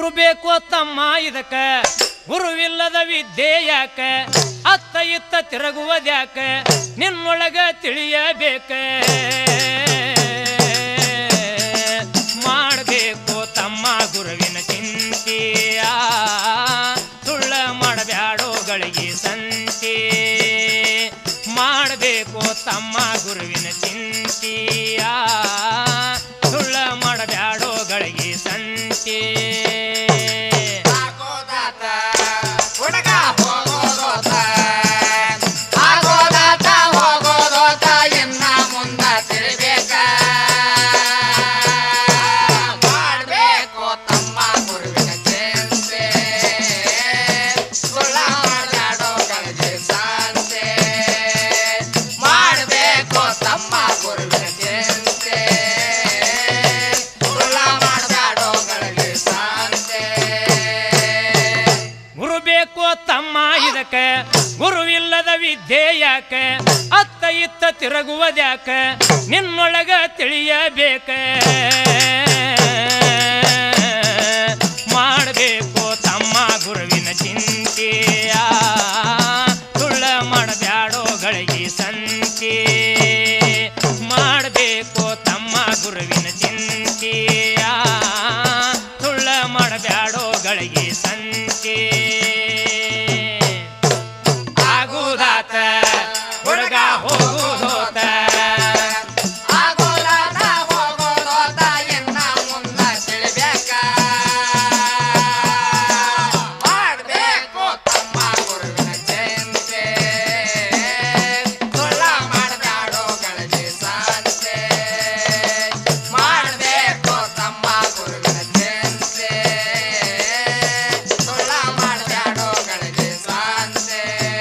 ಗುರು ಬೇಕು ತಮ್ಮ ಇದಕ್ಕ ಗುರುವಿಲ್ಲದ ವಿದ್ಯೆ ಯಾಕ ಅತ್ತ ಇತ್ತ ತಿರುಗುವುದ್ಯಾಕ ನಿನ್ನೊಳಗ ತಿಳಿಯಬೇಕ ಮಾಡಬೇಕು ತಮ್ಮ ಗುರುವಿನ ಚಿಂತೆಯ ಸುಳ್ಳ ಮಾಡಬ್ಯಾಡೋ ಗಳಿಗೆ ಸಂತೆ ಮಾಡಬೇಕು ತಮ್ಮ ಗುರುವಿನ ಚಿಂತೆಯ ಸುಳ್ಳ ಮಾಡಬ್ಯಾಡೋ ಗಳಿಗೆ ಸಂತೆ ಆಗೋದಾತ ಹುಡುಗ ಹೋಗೋದೋತ ಆಗೋದಾತ ಹೋಗೋದೋತ ಇನ್ನ ಮುಂದ ತಿಳಿಬೇಕ ಮಾಡಬೇಕು ತಮ್ಮ ಗುರುವಿನ ಚಿಂತೆ ಸುಳ್ಳ ಮಾಡಾಡೋ ಗಳಿಗೆ ಶಾಂತೆ ಮಾಡಬೇಕು ತಮ್ಮ ಗುರುವಿನ ಚಿಂತೆ ಸುಳ್ಳ ಮಾಡಾಡೋ ಗಳಿಗೆ ಶಾಂತೆ ಗುರು ಬೇಕು ತಮ್ಮ ಇದಕ್ಕ ಗುರುವಿಲ್ಲದ ವಿದ್ಯೆ ಯಾಕ ಅತ್ತ ಇತ್ತ ತಿರುಗುವುದ್ಯಾಕ ನಿನ್ನೊಳಗ ತಿಳಿಯಬೇಕ ಮಾಡಬೇಕು ತಮ್ಮ ಗುರುವಿನ ಚಿಂತೆಯ ಸುಳ್ಳ ಮಾಡಬ್ಯಾಡೋ ಗಳಿಗೆ ಸಂತೆ ಮಾಡಬೇಕು ತಮ್ಮ ಗುರುವಿನ ಚಿಂತೆಯ ಸುಳ್ಳ ಮಾಡಬ್ಯಾಡೋ ಗಳಿಗೆ ಸಂತೆ ಆಗುದಾತ ಹುಡುಗ ಹೋಗುದೋತ ಆಗೋದಾತ ಹೋಗೋದೋತ ಇನ್ನ ಮುಂದ ತಿಳಿಬೇಕ ಮಾಡಬೇಕು ತಮ್ಮ ಗುರುವಿನ ಚಿಂತೆ ಸುಳ್ಳ ಮಾಡಬ್ಯಾಡೋ ಗಳಿಗೆ ಶಾಂತೆ ಮಾಡಬೇಕು ತಮ್ಮ ಗುರುವಿನ ಚಿಂತೆ ಸುಳ್ಳ ಮಾಡಬ್ಯಾಡೋ ಗಳಿಗೆ ಶಾಂತೆ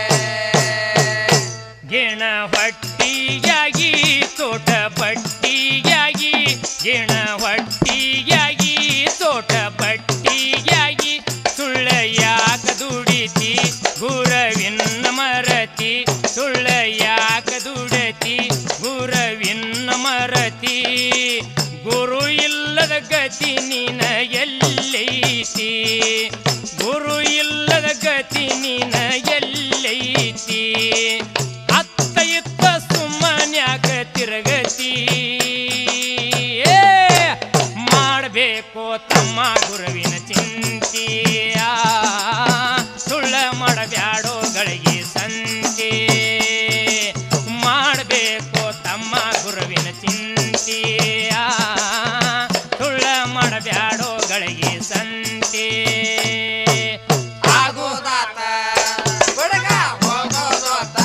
ಗಿಣ ಹೊಟ್ಟಿಯಾಗಿ ತೋಟ ಪಟ್ಟಿಯಾಗಿ ಗಿಣ ಹೊಟ್ಟಿಯಾಗಿ ತೋಟ ಪಟ್ಟಿಯಾಗಿ ಸುಳ್ಳ ಯಾಕ ದುಡಿತಿ ಗುರವಿನ್ನ ಮರತಿ ಸುಳ್ಳ ಯಾಕ ದುಡತಿ ಗುರವಿನ್ನ ಮರತಿ ಗುರು ಇಲ್ಲದ ಗತಿ ನಿನ ಎಲ್ಲೈತಿ ಗುರು ಇಲ್ಲದ ಗತಿ ನಿನ ಎಲ್ಲೈತಿ ಅತ್ತ ಇತ್ತ ಸುಮ್ಮನ್ಯಾಕ ತಿರುಗತಿ ಏ, ಮಾಡಬೇಕು ತಮ್ಮ ಗುರುವಿನ ಚಿಂತೆಯ ಸುಳ್ಳ ಮಾಡಬ್ಯಾಡೋ ಗಳಿಗೆ ಸಂತೆ ಮಾಡಬೇಕು ತಮ್ಮ ಗುರುವಿನ ಚಿಂತೆಯ ಸುಳ್ಳ ಮಾಡಬ್ಯಾಡೋ ಗಳಿಗೆ ಸಂತೆ ಆಗೋದಾತ ಹುಡುಗ ಹೋಗೋದೋತ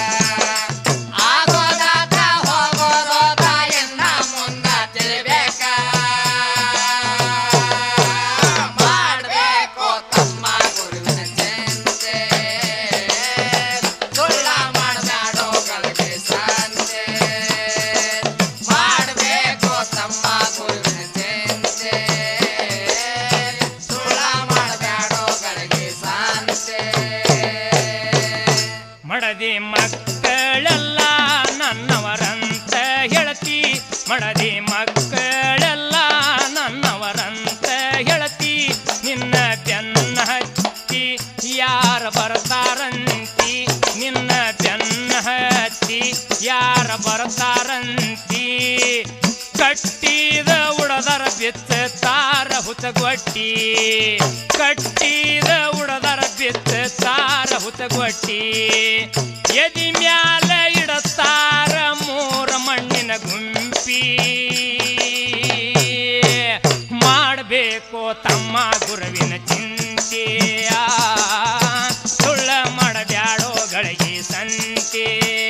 ಆಗೋದಾತ ಹೋಗೋದೋತ ಇನ್ನ ಮುಂದ ತಿಳಿಬೇಕ ಮಾಡಬೇಕು ತಮ್ಮ ಗುರುವಿನ ಚಿಂತೆ ಸುಳ್ಳ ಮಾಡಬ್ಯಾಡೋ ಗಳಿಗೆ ಶಾಂತೆ ಮಾಡಬೇಕು ತಮ್ಮ ಗುರುವಿನ ಚಿಂತೆ ಸುಳ್ಳ ಮಾಡಬ್ಯಾಡೋ ಗಳಿಗೆ ಶಾಂತೆ ಮಡದಿ ಮಕ್ಕಳೆಲ್ಲ ನನ್ನವರಂತ ಹೇಳತಿ ಮಡದಿ ಮಕ್ಕಳೆಲ್ಲ ನನ್ನವರಂತ ಹೇಳತಿ ನಿನ್ನ ಬೆನ್ನ ಹತ್ತಿ ಯಾರ ಬರ್ತಾರಂತಿ ನಿನ್ನ ಬೆನ್ನ ಹತ್ತಿ ಯಾರ ಬರ್ತಾರಂತಿ ಕಟ್ಟಿದ ಉಡದರ ಬಿತ್ತ ತಾರ ಹುತಗೊಟ್ಟಿ ಕಟ್ಟಿದ ಉಡದರ ಬಿತ್ತ ತಾರ ಹುತಗೊಟ್ಟಿ ಎದಿ ಮ್ಯಾಲ ಇಡತಾರ ಮೂರ ಮಣ್ಣಿನ ಗುಂಪಿ ಮಾಡಬೇಕು ತಮ್ಮ ಗುರುವಿನ ಚಿಂತೆಯ ಸುಳ್ಳ ಮಾಡಬ್ಯಾಡೋ ಗಳಿಗೆ ಸಂತೆ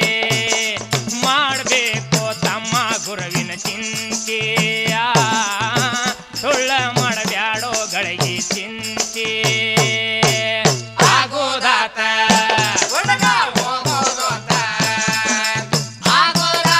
ಮಾಡಬೇಕು ತಮ್ಮ ಗುರುವಿನ ಚಿಂತೆಯ ಸುಳ್ಳ ಮಾಡಬ್ಯಾಡೋ ಗಳಿಗೆ ಚಿಂತೆ ಆಗೋದಾತ ಹುಡುಗ ಹೋಗೋದೋತ ಆಗೋದಾತ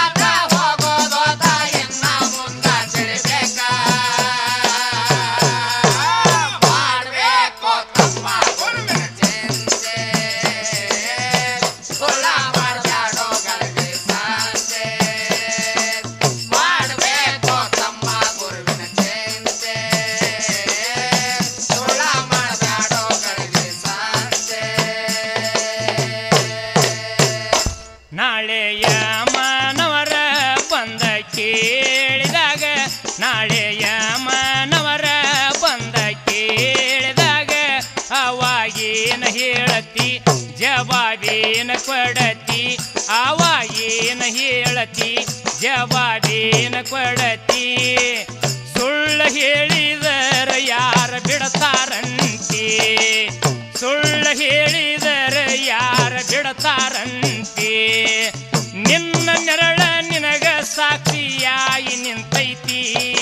ಜವಾಬೇನ ಕೊಡತಿ ಸುಳ್ಳು ಹೇಳಿದರ ಯಾರ ಬಿಡತಾರಂತಿ ಸುಳ್ಳು ಹೇಳಿದರ ಯಾರ ಬಿಡತಾರಂತಿ ನಿನ್ನ ನೆರಳ ನಿನಗ ಸಾಕ್ಷಿಯಾಗಿ ನಿಂತೈತಿ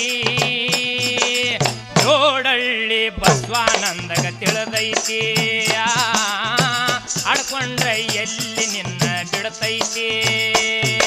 ಜೋಡಳ್ಳಿ ಬಸವಾನಂದಗ ತಿಳಿದೈತಿ ಆ, ಆಡ್ಕೊಂಡ್ರೆ ಎಲ್ಲಿ ನಿನ್ನ ಬಿಡತೈತಿ